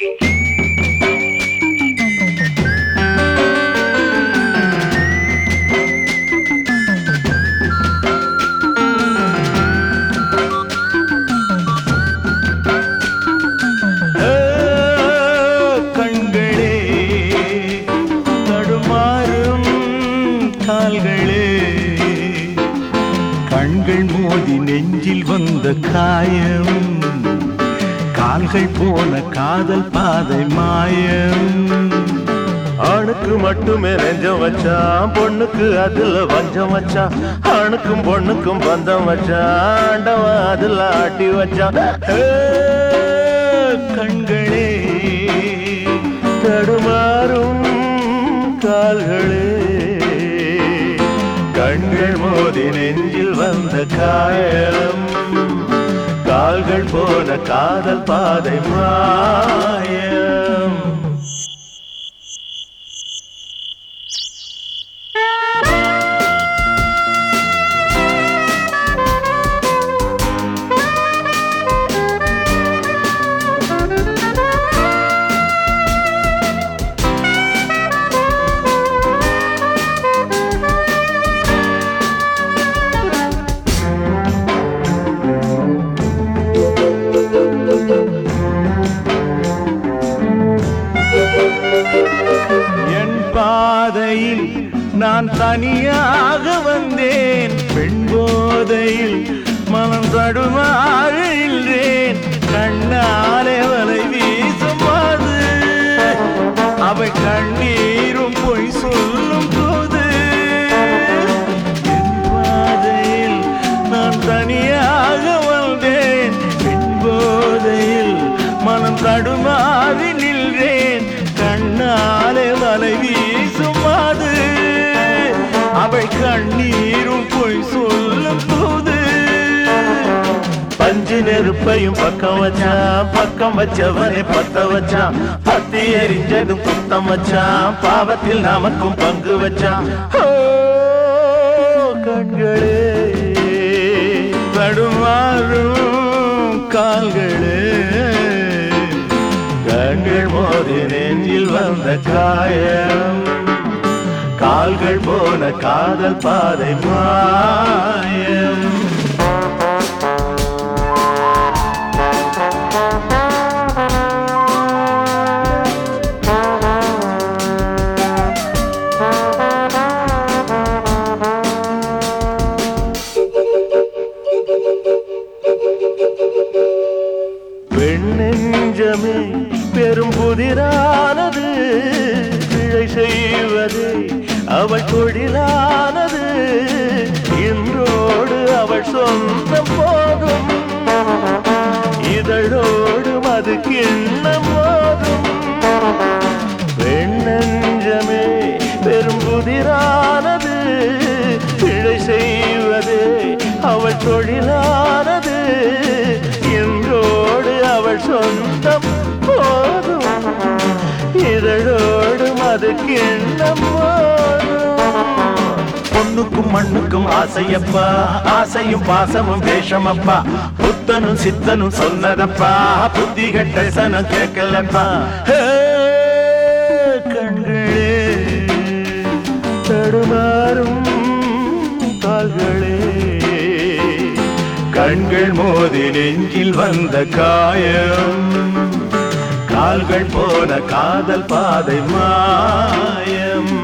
ஏ, கண்களே தடுமாறும் கால்களே கண்கள் மோதி நெஞ்சில் வந்த காயம் கால்கள் போன காதல் பாதை மாயம் ஆணுக்கு மட்டுமே நெஞ்சம் வச்சான் பொண்ணுக்கு அதுல வஞ்சம் வச்சான் ஆணுக்கும் பொண்ணுக்கும் பந்தம் வச்சான் ஆண்டவன் அதுல ஆட்டி வச்சான் ஏ, கண்களே தடுமாறும் கால்களே கண்கள் மோதி நெஞ்சில் வந்த காயம் கால்கள் போன காதல் பாதை மாயம் என் பாதையில் நான் தனியாக வந்தேன் பெண் போதையில் மனம் தடுமாறுகிறேன் கண்ணாலே வலை வீசும் அது அவை கண்ணீரும் பொய் சொல்லும் போது என் பாதையில் நான் தனியாக வந்தேன் பெண் போதையில் மனம் தடுமாறி நின்றேன் கண்ணாலே வலை வீசும் அது அவை கண்ணீரும் பொய் சொல்லும் போது பஞ்சு நெருப்பையும் பக்கம் வச்சான் பக்கம் வச்சவனை பத்த வச்சான் பத்தி எரிஞ்சதும் குத்தம் வச்சான் பாவத்தில் நமக்கும் பங்கு வச்சான் ஓ, கண்களே தடுமாறும் கால்களே கண்கள் மோதி நெஞ்சில் வந்த காயம் கால்கள் போன காதல் பாதை மாயம் பெண்ணெஞ்சமே பெரும் புதிரானது பிழை செய்வது அவள் தொழிலானது இன்றோடு அவள் சொந்தம் போதும் இதழோடு அது கிண்ணம் போதும் பெண்ணெஞ்சமே பெரும் புதிரானது பிழை செய்வது அவள் தொழிலானது இன்றோடு அவள் சொந்தம் போதும் இதழோடு அது கிண்ணம் போதும் பொண்ணுக்கும் மண்ணுக்கும் ஆசையப்பா ஆசையும் பாசமும் வேஷமப்பா புத்தனும் சித்தனும் சொன்னதப்பா புத்தி கட்ட சனம் கேட்கலப்பா ஹே, கண்களே தடுமாறும் கால்களே கண்கள் மோதி நெஞ்சில் வந்த காயம் கால்கள் போன காதல் பாதை மாயம்